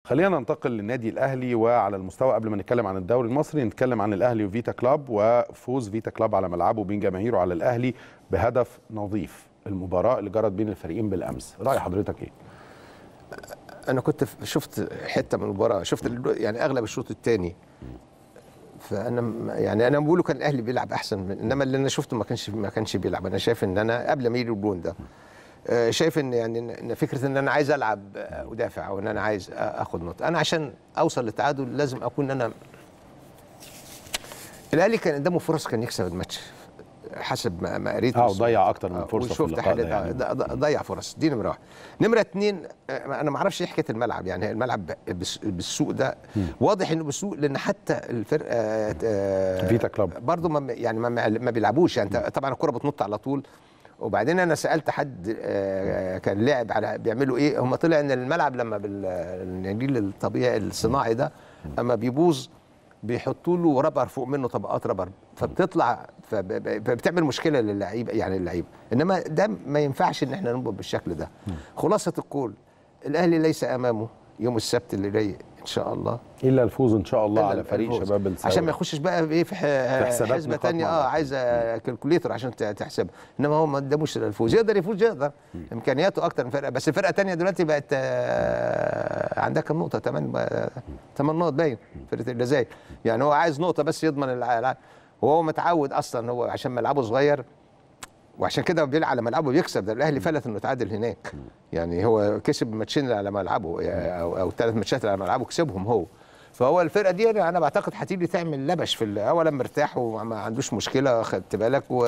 خلينا ننتقل للنادي الاهلي وعلى المستوى قبل ما نتكلم عن الدوري المصري نتكلم عن الاهلي وفيتا كلاب وفوز فيتا كلاب على ملعبه بين جماهيره على الاهلي بهدف نظيف المباراه اللي جرت بين الفريقين بالامس راي حضرتك ايه انا كنت ف- شفت حته من المباراه شفت ال- يعني اغلب الشوط الثاني فانا م- يعني انا بقوله كان الاهلي بيلعب احسن من انما اللي انا شفته ما كانش ما كانش بيلعب انا شايف ان انا قبل ما يجي الجون ده آه، شايف ان يعني إن- ان فكره ان انا عايز العب آه، ادافع او ان انا عايز آ- اخد نقطه انا عشان اوصل للتعادل لازم اكون انا الاهلي كان قدامه فرص كان يكسب الماتش حسب ما ما قريت اه والصورة. وضيع اكتر من آه، فرصه في وشفت اللقاء حاجه ده يعني. ده- ده- ضيع فرص دي نمره واحد نمره اتنين آه، انا ما اعرفش ايه حكايه الملعب يعني الملعب ب- بس- بالسوق ده واضح انه بالسوق لان حتى الفرقه آه، فيتا كلاب. برضه ما يعني ما, ما بيلعبوش يعني أنت- طبعا الكره بتنط على طول وبعدين انا سالت حد آه، كان لاعب على بيعملوا ايه هم طلع ان الملعب لما بالنجيل الطبيعي الصناعي ده اما بيبوظ بيحطوا له ربر فوق منه طبقات ربر فبتطلع فب- فبتعمل مشكله للعيبه يعني اللعيبه انما ده ما ينفعش ان احنا نبقى بالشكل ده خلاصه القول الاهلي ليس امامه يوم السبت اللي جاي ان شاء الله الا الفوز ان شاء الله إلا على فريق الفوز. شباب الثوره عشان ما يخشش بقى بايه في ح- حسابات حسبه نقاط ثانيه مع اه بعض. عايزه كالكوليتر عشان ت- تحسبها انما هو ما قداموش إلا الفوز يقدر يفوز يقدر امكانياته اكتر من فرقه بس فرقه ثانيه دلوقتي بقت آه، عندها كام نقطه 8 8 نقط باين فرقه الجزائر يعني هو عايز نقطه بس يضمن الع- الع- وهو متعود اصلا هو عشان ملعبه صغير وعشان كده بيلعب على ملعبه بيكسب ده الاهلي فلت انه تعادل هناك يعني هو كسب ماتشين اللي على ملعبه يعني او او ثلاث ماتشات اللي على ملعبه كسبهم هو فهو الفرقه دي انا أنا بعتقد هتيجي تعمل لبش في ال- اولا مرتاح وما عندوش مشكله خدت بالك و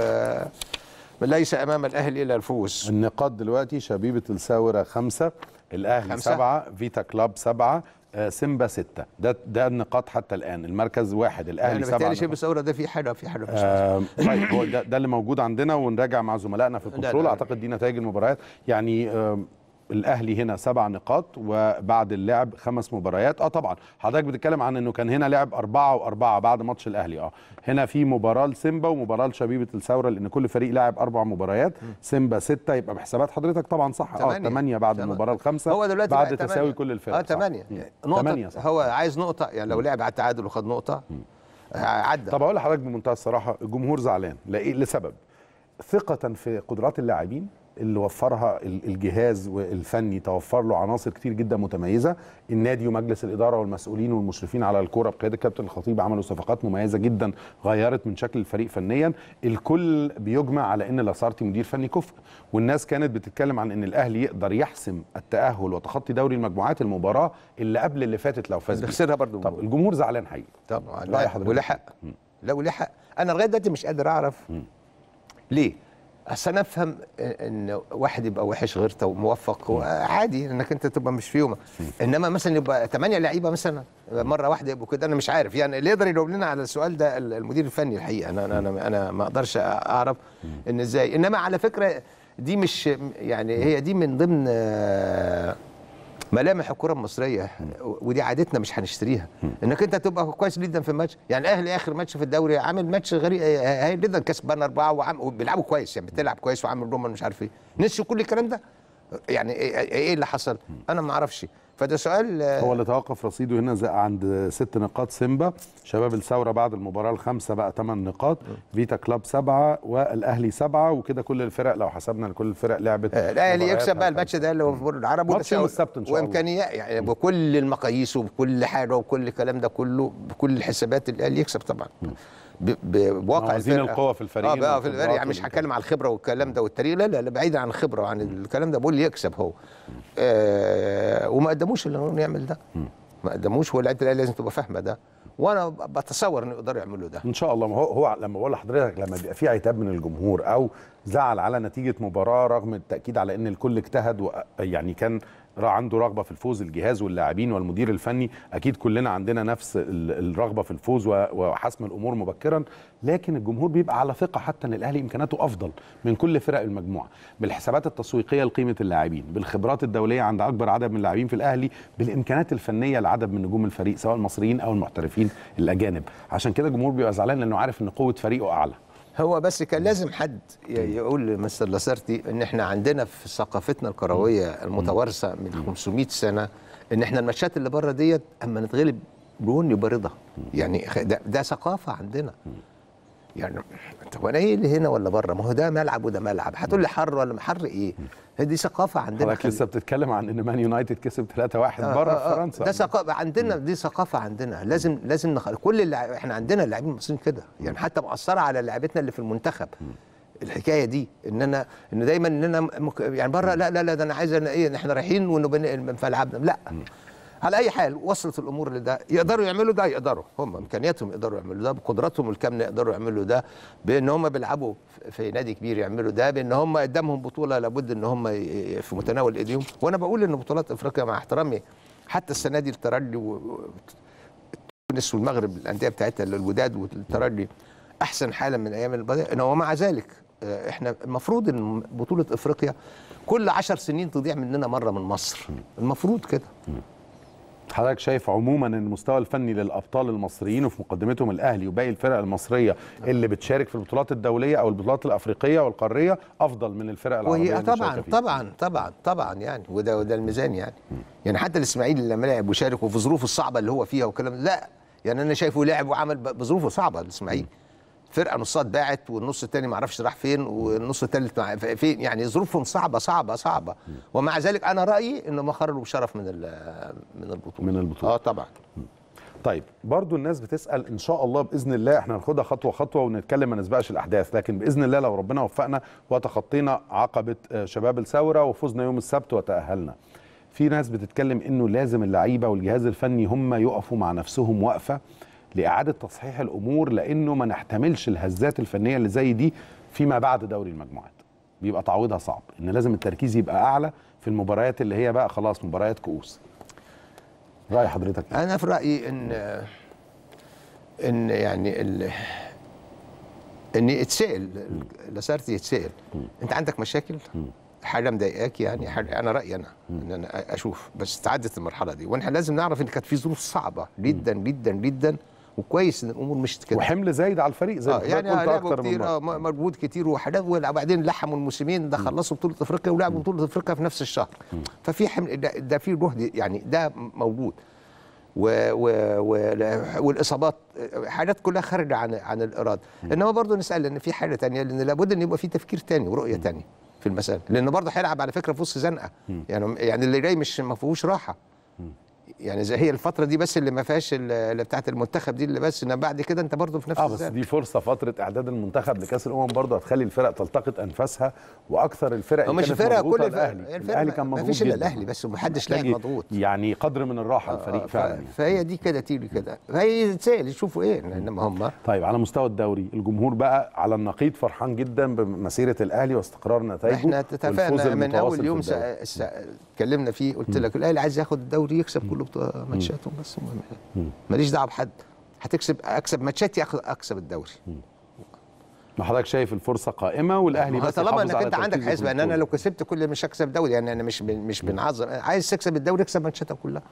ليس امام الاهلي الا الفوز النقاط دلوقتي شبيبه الثوره خمسه الاهلي خمسة؟ سبعه فيتا كلاب سبعه آه، سيمبا سته ده ده النقاط حتى الان المركز واحد يعني الاهلي سبعه بالتالي شبه نقاط. الثوره ده في حاجه في حاجه مش آه، طيب هو ده, ده اللي موجود عندنا ونراجع مع زملائنا في الكنترول لا. اعتقد دي نتائج المباريات يعني آه، الاهلي هنا سبع نقاط وبعد اللعب خمس مباريات اه طبعا حضرتك بتتكلم عن انه كان هنا لعب اربعه واربعه بعد ماتش الاهلي اه هنا في مباراه لسيمبا ومباراه لشبيبه الثوره لان كل فريق لعب اربع مباريات سيمبا سته يبقى بحسابات حضرتك طبعا صح اه تمانية. ثمانيه بعد تمام. المباراه الخامسه هو دلوقتي بعد بقى تساوي تمانية. كل الفرق اه صح. ثمانية مم. نقطة تمانية صح. هو عايز نقطة يعني لو لعب على التعادل وخد نقطة عدى طب اقول لحضرتك بمنتهى الصراحه الجمهور زعلان لإيه؟ لسبب ثقه في قدرات اللاعبين اللي وفرها ال- الجهاز والفني توفر له عناصر كتير جدا متميزه النادي ومجلس الاداره والمسؤولين والمشرفين على الكوره بقياده الكابتن الخطيب عملوا صفقات مميزه جدا غيرت من شكل الفريق فنيا الكل بيجمع على ان لاسارتي مدير فني كفء والناس كانت بتتكلم عن ان الاهلي يقدر يحسم التاهل وتخطي دوري المجموعات المباراه اللي قبل اللي فاتت لو فاز اللي بيها. خسرها برضه طب الجمهور زعلان حقيقي طبعا رأي لا حضرتك. ولحق لا ولحق انا لغايه دلوقتي مش قادر اعرف ليه اصل انا افهم ان واحد يبقى وحش غير تو- موفق عادي انك انت تبقى مش في يومك انما مثلا يبقى ثمانيه لعيبه مثلا مره واحده يبقوا كده انا مش عارف يعني اللي يقدر يجاوب لنا على السؤال ده المدير الفني الحقيقه انا انا انا, أنا ما اقدرش اعرف ان ازاي انما على فكره دي مش يعني هي دي من ضمن آه، ملامح الكره المصريه ودي عادتنا مش هنشتريها انك انت تبقى كويس جدا في الماتش يعني الاهلي اخر ماتش في الدوري عامل ماتش غريب هايل جدا كسبان اربعه وعم وبيلعبوا كويس يعني بتلعب كويس وعامل رومان مش عارف ايه نسيوا كل الكلام ده يعني ايه إيه اللي حصل انا ما اعرفش فده سؤال آه، هو اللي توقف رصيده هنا زي عند ست نقاط سيمبا شباب الثوره بعد المباراه الخامسه بقى ثمان نقاط فيتا كلاب سبعه والاهلي سبعه وكده كل الفرق لو حسبنا كل الفرق لعبت آه، الاهلي مبارياتها يكسب بقى الماتش ده اللي هو في برج العرب ماتش يوم السبت إن شاء الله. وامكانيات يعني بكل المقاييس وبكل حاجه وكل الكلام ده كله بكل الحسابات الاهلي يكسب طبعا ب- بواقع موازين الفرقة. القوة في الفريقين اه بقى في الفريق والخبرات يعني مش والإمكانيات. هتكلم على الخبره والكلام ده والتاريخ لا لا لا بعيدا عن الخبره وعن الكلام ده بقول يكسب هو آه وما قدموش اللي هو يعمل ده ما قدموش ولعيبه الاهلي لازم تبقى فاهمه ده وانا بتصور انه يقدروا يعملوا ده ان شاء الله ما هو هو لما بقول لحضرتك لما بيبقى في عتاب من الجمهور او زعل على نتيجه مباراه رغم التاكيد على ان الكل اجتهد و يعني كان را- عنده رغبه في الفوز الجهاز واللاعبين والمدير الفني اكيد كلنا عندنا نفس ال- الرغبه في الفوز و- وحسم الامور مبكرا لكن الجمهور بيبقى على ثقه حتى ان الاهلي امكاناته افضل من كل فرق المجموعه بالحسابات التسويقيه لقيمه اللاعبين بالخبرات الدوليه عند اكبر عدد من اللاعبين في الاهلي بالامكانات الفنيه لعدد من نجوم الفريق سواء المصريين او المحترفين الاجانب عشان كده الجمهور بيبقى زعلان لانه عارف ان قوه فريقه اعلى هو بس كان لازم حد ي- يقول لمستر لاسارتي ان احنا عندنا في ثقافتنا الكرويه المتوارثه من 500 سنه ان احنا الماتشات اللي بره ديت اما نتغلب جون يبقى رضا يعني خ- ده, ده ثقافه عندنا يعني طب انا ايه اللي هنا ولا بره ما هو ده ملعب وده ملعب هتقول لي حر ولا حر ايه هي دي ثقافه عندنا حضرتك لسه بتتكلم عن ان مان يونايتد كسب 3-1 آه، بره آه، في آه. فرنسا ده ثقافه عندنا دي ثقافه عندنا لازم لازم نخ... كل اللع... احنا عندنا اللاعبين المصريين كده يعني حتى مؤثره على لعيبتنا اللي في المنتخب الحكايه دي ان انا ان دايما ان انا مك... يعني بره لا لا لا ده انا عايز أنا ايه إن احنا رايحين ونبني في العابنا لا على اي حال وصلت الامور لده يقدروا يعملوا ده يقدروا هم امكانياتهم يقدروا يعملوا ده بقدراتهم الكامله يقدروا يعملوا ده بان هم بيلعبوا في نادي كبير يعملوا ده بان هم قدامهم بطوله لابد ان هم ي- في متناول ايديهم وانا بقول ان بطولات افريقيا مع احترامي حتى السنه دي الترجي و- و- تونس والمغرب الانديه بتاعتها الوداد والترجي احسن حالا من ايام البدايه ومع ذلك آه، احنا المفروض ان بطوله افريقيا كل عشر سنين تضيع مننا مره من مصر المفروض كده حضرتك شايف عموما ان المستوى الفني للابطال المصريين وفي مقدمتهم الاهلي وباقي الفرق المصريه اللي بتشارك في البطولات الدوليه او البطولات الافريقيه والقاريه افضل من الفرق العربيه وهي اللي طبعا مشاركة فيها. طبعا طبعا طبعا يعني وده وده الميزان يعني يعني حتى الاسماعيلي لما لعب وشارك وفي ظروفه الصعبه اللي هو فيها وكلام لا يعني انا شايفه لعب وعمل ب- بظروفه صعبه الاسماعيلي فرقه نصها اتباعت والنص الثاني ما اعرفش راح فين والنص الثالث مع- فين يعني ظروفهم صعبه صعبه صعبه ومع ذلك انا رايي انهم خرجوا بشرف من ال- من البطوله من البطولة. اه طبعا طيب برضو الناس بتسال ان شاء الله باذن الله احنا هناخدها خطوه خطوه ونتكلم ما نسبقش الاحداث لكن باذن الله لو ربنا وفقنا وتخطينا عقبه آه، شباب الثوره وفزنا يوم السبت وتاهلنا في ناس بتتكلم انه لازم اللعيبه والجهاز الفني هم يقفوا مع نفسهم وقفه لاعاده تصحيح الامور لانه ما نحتملش الهزات الفنيه اللي زي دي فيما بعد دوري المجموعات بيبقى تعويضها صعب ان لازم التركيز يبقى اعلى في المباريات اللي هي بقى خلاص مباريات كؤوس راي حضرتك إيه؟ انا في رايي ان ان يعني ال ان يتسال لاسارتي يتسال انت عندك مشاكل حاجه مضايقاك يعني حاجة انا رايي انا ان انا اشوف بس تعدت المرحله دي واحنا لازم نعرف ان كانت في ظروف صعبه جدا جدا جدا وكويس ان الامور مشت كده وحمل زايد على الفريق زي ما اه حضرتك يعني قلت لعبوا اكتر من كتير مرة. اه م- مجهود كتير وحاجات وبعدين لحموا الموسمين ده خلصوا بطوله افريقيا ولعبوا بطوله افريقيا في نفس الشهر ففي حمل ده, ده في جهد يعني ده موجود و و و والاصابات حاجات كلها خارجه عن عن الاراده انما برضه نسال ان في حاجه تانية لان لابد ان يبقى في تفكير تاني ورؤيه تانية في المساله لان برضه هيلعب على فكره في وسط زنقه يعني يعني اللي جاي مش ما فيهوش راحه يعني زي هي الفتره دي بس اللي ما فيهاش ال- اللي بتاعت المنتخب دي اللي بس انما بعد كده انت برضه في نفس اه بس الزنقة. دي فرصه فتره اعداد المنتخب لكاس الامم برضه هتخلي الفرق تلتقط انفاسها واكثر الفرق هو اللي مش كانت فرقه مضغوطة كل الفرق الاهلي الفرق الاهلي كان ما مضغوط فيش الا جدا. الاهلي بس ومحدش لاعب محتاج مضغوط يعني قدر من الراحه الفريق آه، فعلا ف- يعني. فهي دي كده تيجي كده فهي يتسال يشوفوا ايه انما هم طيب على مستوى الدوري الجمهور بقى على النقيض فرحان جدا بمسيره الاهلي واستقرار نتائجه احنا والفوز اتفقنا من المتواصل اول في يوم الدوري. سا- سا- اتكلمنا فيه قلت لك الاهلي عايز ياخد الدوري يكسب كل بطو- ماتشاته بس المهم ماليش دعوه بحد هتكسب اكسب ماتشاتي أخ- اكسب الدوري ما حضرتك شايف الفرصه قائمه والاهلي ما هو بس طالما يحافظ انك على انت عندك تركيزه في حسبه ان انا البطولة. لو كسبت كل مش هكسب الدوري يعني انا مش بن- مش بنعظم عايز تكسب الدوري اكسب ماتشاتك كلها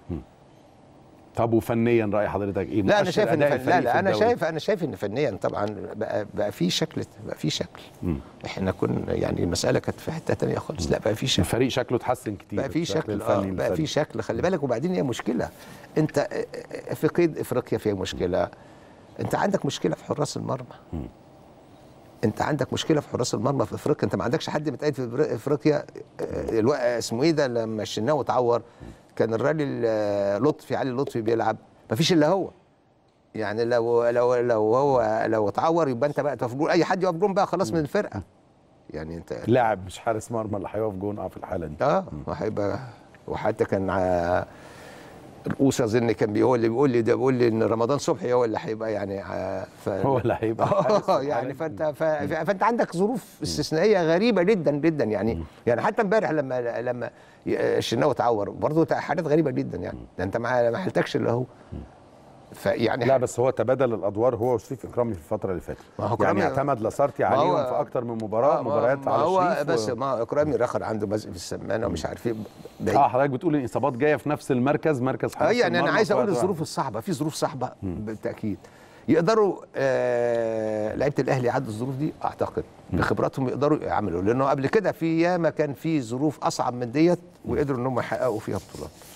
طب وفنيا راي حضرتك ايه لا انا مؤشر شايف ان أداء فن... لا الفريق في لا انا الدوري؟ شايف انا شايف ان فنيا طبعا بقى بقى في شكل بقى في شكل احنا كنا يعني المساله كانت في حته تانية خالص لا بقى في شكل الفريق شكله اتحسن كتير بقى في الشكل شكل آه الفني بقى في للفريق. شكل خلي بالك وبعدين هي مشكله انت آه، آه، في قيد افريقيا فيها مشكله انت عندك مشكله في حراس المرمى انت عندك مشكله في حراس المرمى في افريقيا انت ما عندكش حد متقيد في إفري- افريقيا آه، الو... اسمه ايه ده لما الشناوي اتعور كان الراجل آه، لطفي علي لطفي بيلعب ما فيش الا هو يعني لو لو لو هو لو اتعور يبقى انت بقى تقف جول اي حد يقف جول بقى خلاص من الفرقه يعني انت لاعب مش حارس مرمى اللي هيقف جون اه في الحاله دي اه وهيبقى وحتى كان ع- القوس اظن كان بي- هو اللي بيقول لي ده بيقول لي ان رمضان صبحي هو اللي هيبقى يعني ع- ف... هو اللي هيبقى حارس في اه الحالة يعني دي. فانت ف... فانت عندك ظروف استثنائيه غريبه جدا جدا يعني يعني حتى امبارح لما لما ي- الشناوي اتعور برضه حاجات غريبه جدا يعني ده انت ما ما حلتكش الا هو فيعني لا بس هو تبادل الادوار هو وشريف اكرامي في الفتره اللي فاتت ما هو يعني إكرامي- اعتمد لاسارتي ما هو- عليهم في اكتر من مباراه آه، ما- مباريات ما على هو شريف بس و... ما اكرامي رخر عنده مزق في السمانه ومش عارف ايه بعيد. اه حضرتك بتقول ان الاصابات جايه في نفس المركز مركز اه حارس يعني انا المرمى عايز في اقول وقت واحد. الظروف الصعبه في ظروف صعبه بالتاكيد يقدروا آه لعيبه الاهلي يعدوا الظروف دي اعتقد بخبراتهم يقدروا يعملوا لانه قبل كده في ياما كان في ظروف اصعب من ديت وقدروا ان هم يحققوا فيها بطولات